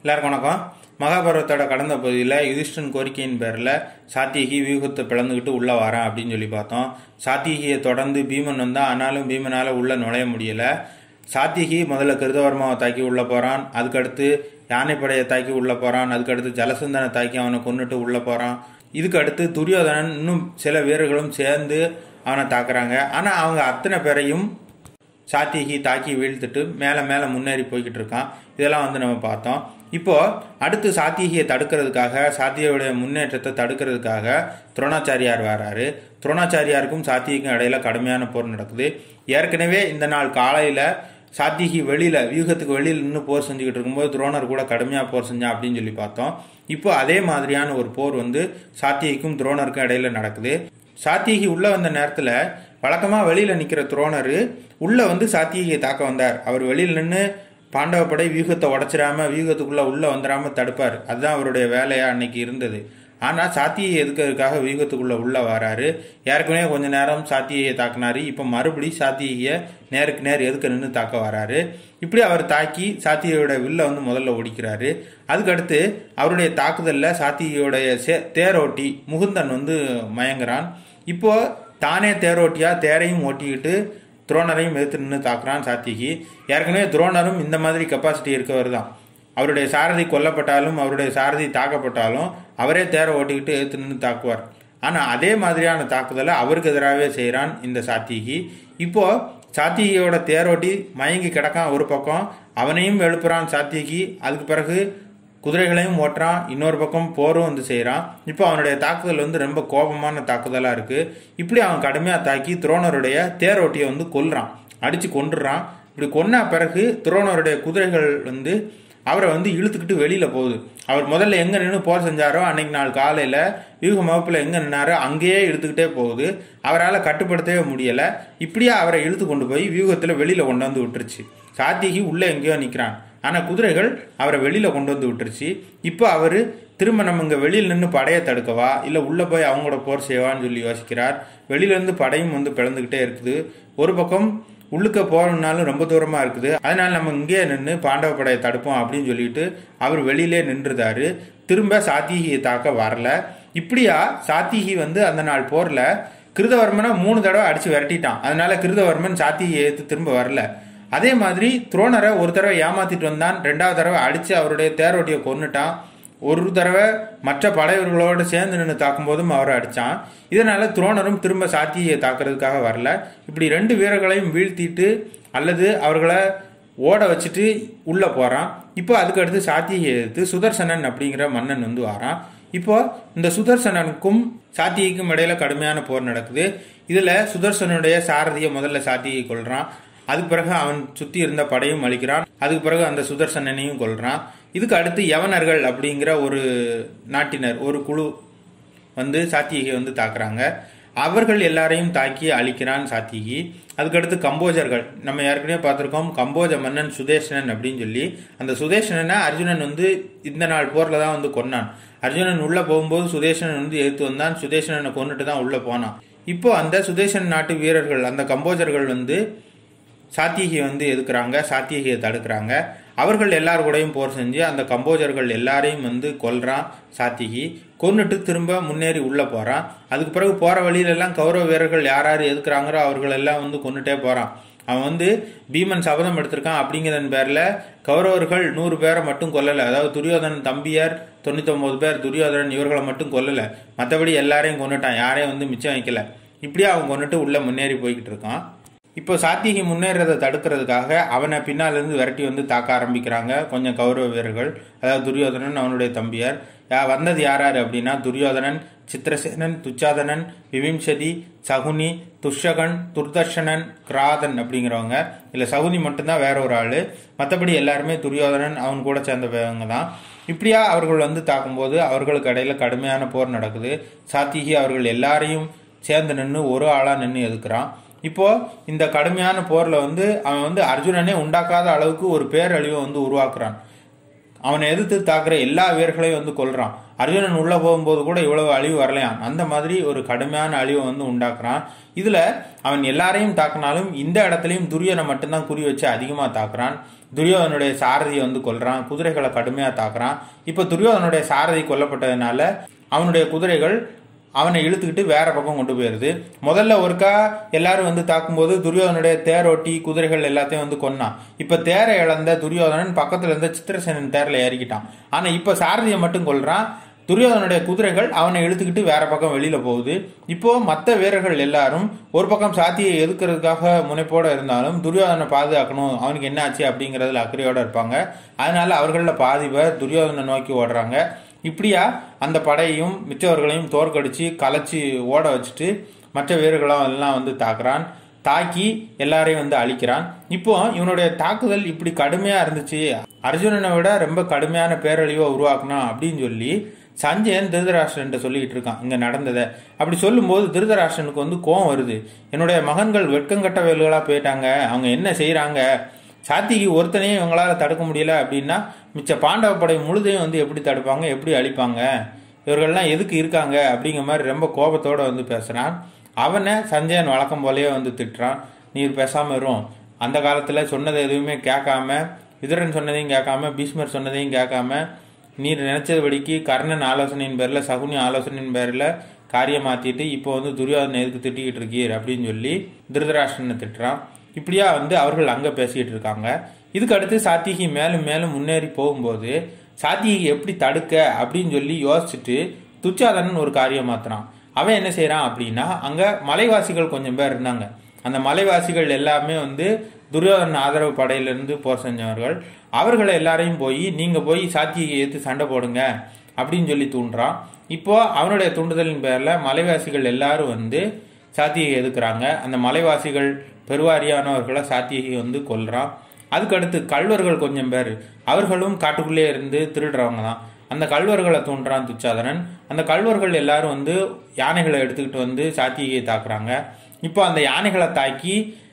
எல்லாருக்கும் வணக்கம் மகாபாரதத்தோட கடந்த பகுதியில் யுதிஷ்டன் கோரிக்கையின் பேரில் சாத்தியகி வியூகத்தை பிளந்துக்கிட்டு உள்ளே வரான் அப்படின்னு சொல்லி பார்த்தோம் சாத்தியகியை தொடர்ந்து பீமன் வந்தால் ஆனாலும் பீமனால் உள்ளே நுழைய முடியலை சாத்தியகி முதல்ல கிருதவர்மாவை தாக்கி உள்ளே போகிறான் அதுக்கடுத்து யானைப்படையை தாக்கி உள்ளே போகிறான் அதுக்கடுத்து ஜலசந்தனை தாக்கி அவனை கொண்டுட்டு உள்ளே போகிறான் இதுக்கு அடுத்து துரியோதனன் இன்னும் சில வீரர்களும் சேர்ந்து அவனை தாக்குறாங்க ஆனால் அவங்க அத்தனை பேரையும் சாத்தியகி தாக்கி வீழ்த்துட்டு மேலே மேலே முன்னேறி போய்கிட்டு இருக்கான் இதெல்லாம் வந்து நம்ம பார்த்தோம் இப்போ அடுத்து சாத்தியகியை தடுக்கிறதுக்காக சாத்தியோடைய முன்னேற்றத்தை தடுக்கிறதுக்காக துரோணாச்சாரியார் வராரு துரோணாச்சாரியாருக்கும் சாத்தியக்கும் இடையில கடுமையான போர் நடக்குது ஏற்கனவே இந்த நாள் காலையில சாத்தியகி வெளியில வியூகத்துக்கு வெளியில் நின்று போர் செஞ்சுக்கிட்டு இருக்கும்போது துரோணர் கூட கடுமையா போர் செஞ்சான் அப்படின்னு சொல்லி பார்த்தோம் இப்போ அதே மாதிரியான ஒரு போர் வந்து சாத்தியகிக்கும் துரோணருக்கும் இடையில நடக்குது சாத்தியகி உள்ள வந்த நேரத்துல வழக்கமா வெளியில நிக்கிற துரோணர் உள்ள வந்து சாத்தியகியை தாக்க வந்தார் அவர் வெளியில் நின்று பாண்டவ படை வியூகத்தை உடைச்சிடாம வியூகத்துக்குள்ள உள்ள வந்துடாம தடுப்பார் அதுதான் அவருடைய வேலையா அன்னைக்கு இருந்தது ஆனா சாத்தியை எதுக்கிறதுக்காக வியூகத்துக்குள்ள உள்ள வராரு ஏற்கனவே கொஞ்ச நேரம் சாத்தியை தாக்குனாரு இப்ப மறுபடி சாத்தியை நேருக்கு நேர் எதுக்க நின்று தாக்க வராரு இப்படி அவர் தாக்கி சாத்தியோட வில்ல வந்து முதல்ல ஒடிக்கிறாரு அதுக்கடுத்து அவருடைய தாக்குதல்ல சாத்தியோடைய தேரோட்டி முகுந்தன் வந்து மயங்குறான் இப்போ தானே தேரோட்டியா தேரையும் ஓட்டிக்கிட்டு துரோணரையும் எதிர்த்து நின்று தாக்குறான் சாத்திகி ஏற்கனவே துரோணரும் இந்த மாதிரி கெப்பாசிட்டி இருக்கவர் தான் அவருடைய சாரதி கொல்லப்பட்டாலும் அவருடைய சாரதி தாக்கப்பட்டாலும் அவரே தேரை ஓட்டிக்கிட்டு எதிர்த்து நின்று தாக்குவார் ஆனால் அதே மாதிரியான தாக்குதலை அவருக்கு எதிராகவே செய்கிறான் இந்த சாத்திகி இப்போ சாத்திகியோட தேரோட்டி மயங்கி கிடக்கான் ஒரு பக்கம் அவனையும் எழுப்புறான் சாத்திகி அதுக்கு பிறகு குதிரைகளையும் ஓட்டுறான் இன்னொரு பக்கம் போரும் வந்து செய்கிறான் இப்போ அவனுடைய தாக்குதல் வந்து ரொம்ப கோபமான தாக்குதலாக இருக்குது இப்படி அவன் கடுமையாக தாக்கி துரோணருடைய தேரோட்டியை வந்து கொல்றான் அடித்து கொண்டுறான் இப்படி கொன்ன பிறகு துரோணருடைய குதிரைகள் வந்து அவரை வந்து இழுத்துக்கிட்டு வெளியில் போகுது அவர் முதல்ல எங்கே நின்று போர் செஞ்சாரோ அன்னைக்கு நாள் காலையில் வியூக வகுப்பில் எங்கே நின்னாரோ அங்கேயே இழுத்துக்கிட்டே போகுது அவரால் கட்டுப்படுத்தவே முடியலை இப்படியே அவரை இழுத்து கொண்டு போய் வியூகத்தில் வெளியில் கொண்டு வந்து விட்டுருச்சு சாத்திகி உள்ளே எங்கேயோ நிற்கிறான் ஆனால் குதிரைகள் அவரை வெளியில் கொண்டு வந்து விட்டுருச்சு இப்போ அவர் திரும்ப நம்ம இங்கே வெளியில் நின்று படையை தடுக்கவா இல்லை உள்ளே போய் அவங்களோட போர் செய்வான்னு சொல்லி யோசிக்கிறார் வெளியிலேருந்து படையும் வந்து பிளந்துக்கிட்டே இருக்குது ஒரு பக்கம் உள்ளுக்க போறதுனாலும் ரொம்ப தூரமாக இருக்குது அதனால நம்ம இங்கே நின்று பாண்டவ படையை தடுப்போம் அப்படின்னு சொல்லிட்டு அவர் வெளியிலே நின்றுதாரு திரும்ப சாத்திகியை தாக்க வரல இப்படியா சாத்திகி வந்து அந்த நாள் போரில் கிருதவர்மனை மூணு தடவை அடித்து விரட்டிட்டான் அதனால கிருதவர்மன் சாத்திகியை ஏற்று திரும்ப வரல அதே மாதிரி துரோணரை ஒரு தடவை ஏமாத்திட்டு வந்தான் ரெண்டாவது தடவை அடித்து அவருடைய தேரோட்டியை கொன்னுட்டான் ஒரு தடவை மற்ற படையவர்களோடு சேர்ந்து நின்று தாக்கும்போதும் அவரை அடித்தான் இதனால துரோணரும் திரும்ப சாத்தியை தாக்குறதுக்காக வரல இப்படி ரெண்டு வீரர்களையும் வீழ்த்திட்டு அல்லது அவர்களை ஓட வச்சுட்டு உள்ளே போகிறான் இப்போ அதுக்கு அடுத்து சாத்தியை எதிர்த்து சுதர்சனன் அப்படிங்கிற மன்னன் வந்து வரான் இப்போ இந்த சுதர்சனனுக்கும் சாத்தியைக்கும் இடையில கடுமையான போர் நடக்குது இதில் சுதர்சனுடைய சாரதியை முதல்ல சாத்தியை கொள்றான் அதுக்கு பிறகு அவன் சுத்தி இருந்த படையும் அழிக்கிறான் அதுக்கு பிறகு அந்த சுதர்சனனையும் கொள்றான் இதுக்கு அடுத்து யவனர்கள் அப்படிங்கிற ஒரு நாட்டினர் ஒரு குழு வந்து சாத்தியகை வந்து தாக்குறாங்க அவர்கள் எல்லாரையும் தாக்கி அழிக்கிறான் சாத்திகி அதுக்கடுத்து கம்போஜர்கள் நம்ம ஏற்கனவே பார்த்துருக்கோம் கம்போஜ மன்னன் சுதேஷனன் அப்படின்னு சொல்லி அந்த சுதேஷனனை அர்ஜுனன் வந்து இந்த நாள் போரில் தான் வந்து கொன்னான் அர்ஜுனன் உள்ள போகும்போது சுதேஷனன் வந்து எடுத்து வந்தான் சுதேஷனனை கொண்டுட்டு தான் உள்ள போனான் இப்போ அந்த சுதேஷன் நாட்டு வீரர்கள் அந்த கம்போஜர்கள் வந்து சாத்தியகியை வந்து எதுக்குறாங்க சாத்தியகியை தடுக்கிறாங்க அவர்கள் எல்லார் கூடயும் போர் செஞ்சு அந்த கம்போஜர்கள் எல்லாரையும் வந்து கொல்றான் சாத்திகி கொன்னுட்டு திரும்ப முன்னேறி உள்ள போறான் அதுக்கு பிறகு போற வழியிலெல்லாம் கௌரவ வீரர்கள் யார் யார் எதுக்குறாங்களோ அவர்கள் எல்லாம் வந்து கொண்டுட்டே போறான் அவன் வந்து பீமன் சபதம் எடுத்திருக்கான் அப்படிங்கிறதன் பேர்ல கௌரவர்கள் நூறு பேரை மட்டும் கொல்லல அதாவது துரியோதனன் தம்பியார் தொண்ணூத்தொன்பது பேர் துரியோதனன் இவர்களை மட்டும் கொல்லல மற்றபடி எல்லாரையும் கொண்டுட்டான் யாரையும் வந்து மிச்சம் வைக்கல இப்படியே அவன் கொண்டுட்டு உள்ள முன்னேறி போய்கிட்டு இருக்கான் இப்போ சாத்திகி முன்னேறதை தடுக்கிறதுக்காக அவனை பின்னாலிருந்து விரட்டி வந்து தாக்க ஆரம்பிக்கிறாங்க கொஞ்சம் கௌரவ வீரர்கள் அதாவது துரியோதனன் அவனுடைய தம்பியார் யா வந்தது யாராரு அப்படின்னா துரியோதனன் சித்திரசேனன் துச்சாதனன் விவிம்சதி சகுனி துஷகன் துர்தர்ஷனன் கிராதன் அப்படிங்கிறவங்க இல்லை சகுனி மட்டும்தான் வேற ஒரு ஆள் மற்றபடி எல்லாருமே துரியோதனன் அவன் கூட சேர்ந்தவங்க தான் இப்படியா அவர்கள் வந்து தாக்கும்போது அவர்களுக்கு இடையில கடுமையான போர் நடக்குது சாத்திகி அவர்கள் எல்லாரையும் சேர்ந்து நின்று ஒரு ஆளாக நின்று எதுக்குறான் இப்போ இந்த கடுமையான போர்ல வந்து அவன் வந்து அர்ஜுனனே உண்டாக்காத அளவுக்கு ஒரு பேரழிவை வந்து உருவாக்குறான் அவனை எதிர்த்து தாக்குற எல்லா வீரர்களையும் வந்து கொல்றான் அர்ஜுனன் உள்ள போகும்போது கூட இவ்வளவு அழிவு வரலையாம் அந்த மாதிரி ஒரு கடுமையான அழிவை வந்து உண்டாக்குறான் இதுல அவன் எல்லாரையும் தாக்கினாலும் இந்த இடத்துலயும் துரியனை மட்டும்தான் குறி வச்சு அதிகமா தாக்குறான் துரியோதனுடைய சாரதியை வந்து கொல்றான் குதிரைகளை கடுமையா தாக்குறான் இப்ப துரியோதனுடைய சாரதி கொல்லப்பட்டதுனால அவனுடைய குதிரைகள் அவனை இழுத்துக்கிட்டு வேற பக்கம் கொண்டு போயிருது முதல்ல ஒருக்கா எல்லாரும் வந்து தாக்கும்போது துரியோதனுடைய தேரோட்டி குதிரைகள் எல்லாத்தையும் வந்து கொன்னான் இப்ப தேரை இழந்த துரியோதனன் பக்கத்துல இருந்த சித்திரசேனன் தேர்ல ஏறிக்கிட்டான் ஆனா இப்ப சாரதியை மட்டும் கொல்றான் துரியோதனுடைய குதிரைகள் அவனை இழுத்துக்கிட்டு வேற பக்கம் வெளியில போகுது இப்போ மற்ற வீரர்கள் எல்லாரும் ஒரு பக்கம் சாத்தியை எதுக்கிறதுக்காக முனைப்போட இருந்தாலும் துரியோதனை பாதுகாக்கணும் அவனுக்கு என்ன ஆச்சு அப்படிங்கறதுல அக்கறையோட இருப்பாங்க அதனால அவர்களில் பாதி பேர் துரியோதனை நோக்கி ஓடுறாங்க இப்படியா அந்த படையையும் மிச்சவர்களையும் தோற்கடிச்சு கலைச்சி ஓட வச்சுட்டு மற்ற வீரர்களும் எல்லாம் வந்து தாக்குறான் தாக்கி எல்லாரையும் வந்து அழிக்கிறான் இப்போ இவனுடைய தாக்குதல் இப்படி கடுமையா இருந்துச்சு அர்ஜுனனை விட ரொம்ப கடுமையான பேரழிவை உருவாக்கணும் அப்படின்னு சொல்லி சஞ்சயன் திருதராஷ்டிரன் சொல்லிக்கிட்டு இருக்கான் இங்க நடந்ததை அப்படி சொல்லும்போது திருதராஷ்டிரனுக்கு வந்து கோவம் வருது என்னுடைய மகன்கள் வெட்கங்கட்ட வேல்களா போயிட்டாங்க அவங்க என்ன செய்யறாங்க சாத்திக்கு ஒருத்தனையும் இவங்களால தடுக்க முடியல அப்படின்னா மிச்ச பாண்டவ படை முழுதையும் வந்து எப்படி தடுப்பாங்க எப்படி அழிப்பாங்க இவர்கள்லாம் எதுக்கு இருக்காங்க அப்படிங்கிற மாதிரி ரொம்ப கோபத்தோட வந்து பேசுறான் அவனை சஞ்சயன் வழக்கம் போலயே வந்து திட்டுறான் நீர் பேசாம இரும் அந்த காலத்துல சொன்னதை எதுவுமே கேட்காம விதுரன் சொன்னதையும் கேட்காம பீஷ்மர் சொன்னதையும் கேட்காம நீர் நினைச்சபடிக்கு கர்ணன் ஆலோசனையின் பேர்ல சகுனி ஆலோசனையின் பேர்ல காரியம் மாத்திட்டு இப்போ வந்து துரியோதனை எதுக்கு திட்டிக்கிட்டு இருக்கீர் அப்படின்னு சொல்லி திருதராஷ்டிரனை திட்டுறான் இப்படியா வந்து அவர்கள் அங்க பேசிட்டு இருக்காங்க இதுக்கு அடுத்து சாத்திகி மேலும் மேலும் முன்னேறி போகும்போது சாத்திகி எப்படி தடுக்க அப்படின்னு சொல்லி யோசிச்சுட்டு துச்சாதனன் ஒரு காரியம் மாத்துறான் அவன் என்ன செய்யறான் அப்படின்னா அங்க மலைவாசிகள் கொஞ்சம் பேர் இருந்தாங்க அந்த மலைவாசிகள் எல்லாமே வந்து துரியோதன ஆதரவு படையிலிருந்து போர் செஞ்சவர்கள் அவர்களை எல்லாரையும் போய் நீங்க போய் சாத்தியை ஏத்து சண்டை போடுங்க அப்படின்னு சொல்லி தூண்டுறான் இப்போ அவனுடைய தூண்டுதலின் பேர்ல மலைவாசிகள் எல்லாரும் வந்து சாத்தியை எதுக்குறாங்க அந்த மலைவாசிகள் பெருவாரியானவர்களை சாத்தியை வந்து கொல்றான் அதுக்கடுத்து கல்வர்கள் கொஞ்சம் பேர் அவர்களும் காட்டுக்குள்ளே இருந்து திருடுறவங்க தான் அந்த கல்வர்களை தூண்டுறான் துச்சாதனன் அந்த கல்வர்கள் எல்லாரும் வந்து யானைகளை எடுத்துக்கிட்டு வந்து சாத்தியை தாக்குறாங்க இப்போ அந்த யானைகளை தாக்கி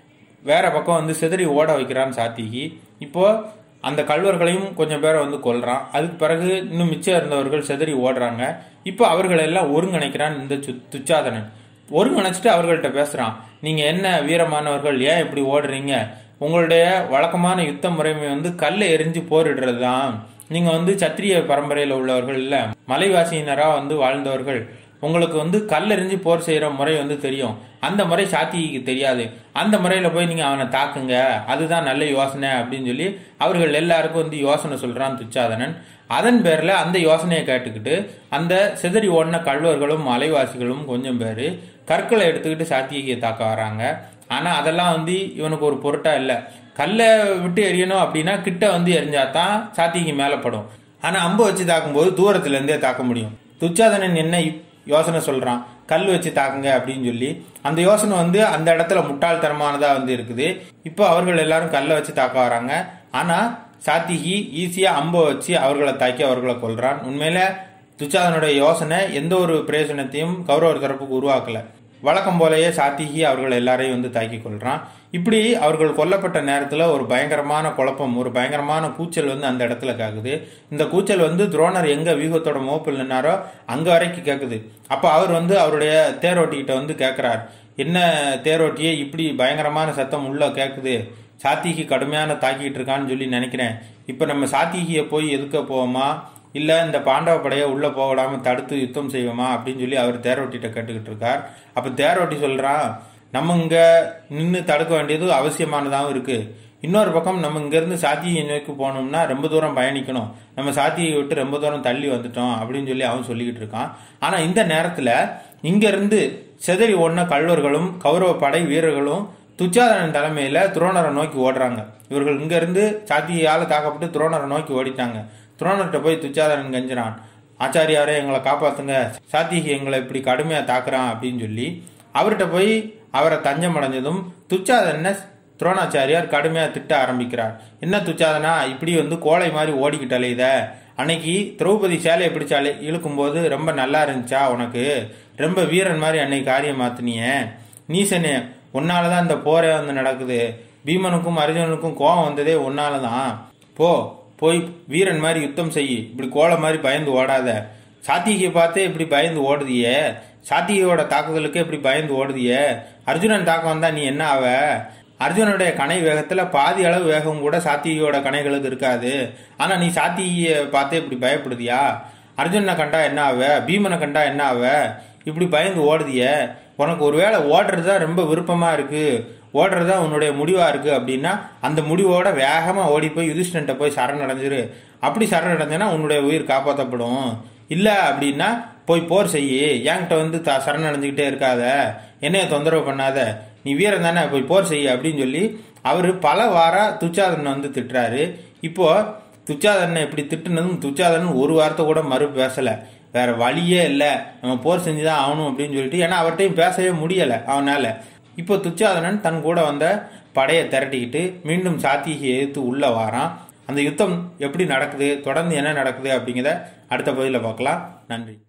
வேற பக்கம் வந்து சிதறி ஓட வைக்கிறான் சாத்திகி இப்போ அந்த கல்வர்களையும் கொஞ்சம் பேரை வந்து கொல்றான் அதுக்கு பிறகு இன்னும் மிச்சம் இருந்தவர்கள் சிதறி ஓடுறாங்க இப்போ அவர்கள் எல்லாம் ஒருங்கிணைக்கிறான் இந்த சு- துச்சாதனன் ஒருங்கிணைச்சிட்டு அவர்கள்ட்ட பேசுறான் நீங்க என்ன வீரமானவர்கள் ஏன் இப்படி ஓடுறீங்க உங்களுடைய வழக்கமான யுத்த முறைமை வந்து கல்லை எரிஞ்சு போரிடுறது தான் நீங்க வந்து சத்திரிய பரம்பரையில உள்ளவர்கள் இல்ல மலைவாசியினரா வந்து வாழ்ந்தவர்கள் உங்களுக்கு வந்து கல்லெறிஞ்சு போர் செய்யற முறை வந்து தெரியும் அந்த முறை சாத்திக்கு தெரியாது அந்த முறையில போய் நீங்க அவனை தாக்குங்க அதுதான் நல்ல யோசனை அப்படின்னு சொல்லி அவர்கள் எல்லாருக்கும் வந்து யோசனை சொல்றான் துச்சாதனன் அதன் பேர்ல அந்த யோசனையை கேட்டுக்கிட்டு அந்த சிதறி ஓடின கல்வர்களும் மலைவாசிகளும் கொஞ்சம் பேர் கற்களை எடுத்துக்கிட்டு சாத்தியை தாக்க வராங்க ஆனா அதெல்லாம் வந்து இவனுக்கு ஒரு பொருட்டா இல்ல கல்லை விட்டு எரியணும் அப்படின்னா கிட்ட வந்து எரிஞ்சாதான் சாத்திக்கு மேல படும் ஆனா அம்பு வச்சு தாக்கும்போது தூரத்துல இருந்தே தாக்க முடியும் துச்சாதனன் என்ன இப்- யோசனை சொல்றான் கல் வச்சு தாக்குங்க அப்படின்னு சொல்லி அந்த யோசனை வந்து அந்த இடத்துல முட்டாள்தனமானதா வந்து இருக்குது இப்போ அவர்கள் எல்லாரும் கல்லை வச்சு தாக்க வராங்க ஆனா சாத்திகி ஈஸியா அம்பை வச்சு அவர்களை தாக்கி அவர்களை கொல்றான் உண்மையில துச்சாதனுடைய யோசனை எந்த ஒரு பிரயோஜனத்தையும் கௌரவர் தரப்புக்கு உருவாக்கல வழக்கம் போலயே சாத்திகி அவர்கள் எல்லாரையும் வந்து தாக்கி கொள்றான் இப்படி அவர்கள் கொல்லப்பட்ட நேரத்துல ஒரு பயங்கரமான குழப்பம் ஒரு பயங்கரமான கூச்சல் வந்து அந்த இடத்துல கேக்குது இந்த கூச்சல் வந்து துரோணர் எங்க வியூகத்தோட மோப்பில் நின்னாரோ அங்க வரைக்கும் கேக்குது அப்ப அவர் வந்து அவருடைய தேரோட்டிகிட்ட வந்து கேக்குறார் என்ன தேரோட்டியே இப்படி பயங்கரமான சத்தம் உள்ள கேக்குது சாத்திகி கடுமையான தாக்கிட்டு இருக்கான்னு சொல்லி நினைக்கிறேன் இப்ப நம்ம சாத்திகியை போய் எதுக்க போவோமா இல்ல இந்த பாண்டவ படையை உள்ள போக விடாம தடுத்து யுத்தம் செய்வோமா அப்படின்னு சொல்லி அவர் தேரோட்டிட்ட கேட்டுக்கிட்டு இருக்கார் அப்ப தேரோட்டி சொல்றான் நம்ம இங்க நின்று தடுக்க வேண்டியது அவசியமானதாகவும் இருக்கு இன்னொரு பக்கம் நம்ம இங்க இருந்து சாத்தியை நோக்கி போனோம்னா ரொம்ப தூரம் பயணிக்கணும் நம்ம சாத்தியை விட்டு ரொம்ப தூரம் தள்ளி வந்துட்டோம் அப்படின்னு சொல்லி அவன் சொல்லிக்கிட்டு இருக்கான் ஆனா இந்த நேரத்துல இங்க இருந்து செதறி ஓடின கல்வர்களும் கௌரவ படை வீரர்களும் துச்சாதனன் தலைமையில துரோணரை நோக்கி ஓடுறாங்க இவர்கள் இங்க இருந்து சாத்தியால தாக்கப்பட்டு துரோணரை நோக்கி ஓடிட்டாங்க துரோணர்கிட்ட போய் துச்சாதனன் கெஞ்சிறான் ஆச்சாரியாரே எங்களை காப்பாத்துங்க சாத்திகி எங்களை இப்படி கடுமையா தாக்குறான் அப்படின்னு சொல்லி அவர்கிட்ட போய் அவரை தஞ்சம் அடைஞ்சதும் துச்சாதன துரோணாச்சாரியார் கடுமையா திட்ட ஆரம்பிக்கிறார் என்ன துச்சாதனா இப்படி வந்து கோழை மாதிரி ஓடிக்கிட்டாலே இத அன்னைக்கு திரௌபதி சேலையை பிடிச்சாலே இழுக்கும்போது ரொம்ப நல்லா இருந்துச்சா உனக்கு ரொம்ப வீரன் மாதிரி அன்னைக்கு காரியம் மாத்தினிய நீசனே உன்னாலதான் இந்த போரே வந்து நடக்குது பீமனுக்கும் அர்ஜுனனுக்கும் கோபம் வந்ததே உன்னாலதான் போ போய் வீரன் மாதிரி யுத்தம் செய் இப்படி கோலை மாதிரி பயந்து ஓடாத சாத்திகியை பார்த்தே இப்படி பயந்து ஓடுதியே சாத்திகையோட தாக்குதலுக்கு இப்படி பயந்து ஓடுதியே அர்ஜுனன் தாக்கம் வந்தா நீ என்ன ஆவ அர்ஜுனுடைய கணை வேகத்துல பாதி அளவு வேகம் கூட சாத்தியோட கணைகளுக்கு இருக்காது ஆனா நீ சாத்தியை பார்த்து இப்படி பயப்படுதியா அர்ஜுனனை கண்டா என்ன ஆவ பீமனை கண்டா என்ன ஆவ இப்படி பயந்து ஓடுதிய உனக்கு ஒருவேளை ஓடுறது தான் ரொம்ப விருப்பமா இருக்கு ஓடுறது தான் உன்னுடைய முடிவா இருக்கு அப்படின்னா அந்த முடிவோட வேகமா ஓடி போய் யுதிஷ்டன்ட்ட போய் சரணடைஞ்சிரு அப்படி சரணடைஞ்சனா உன்னுடைய உயிர் காப்பாற்றப்படும் இல்ல அப்படின்னா போய் போர் செய்யி என்கிட்ட வந்து த சரணடைஞ்சுக்கிட்டே இருக்காத என்னைய தொந்தரவு பண்ணாத நீ வீரன் தானே போய் போர் செய்ய அப்படின்னு சொல்லி அவர் பல வாரா துச்சாதனை வந்து திட்டுறாரு இப்போ துச்சாதனை இப்படி திட்டுனதும் துச்சாதனன் ஒரு வார்த்தை கூட மறு பேசல வேற வழியே இல்லை நம்ம போர் செஞ்சுதான் ஆகணும் அப்படின்னு சொல்லிட்டு ஏன்னா அவர்கிட்டையும் பேசவே முடியல அவனால இப்போ துச்சாதனன் தன் கூட வந்த படையை திரட்டிக்கிட்டு மீண்டும் சாத்தியை எதிர்த்து உள்ள வாரான் அந்த யுத்தம் எப்படி நடக்குது தொடர்ந்து என்ன நடக்குது அப்படிங்கிறத அடுத்த பகுதியில் பார்க்கலாம் நன்றி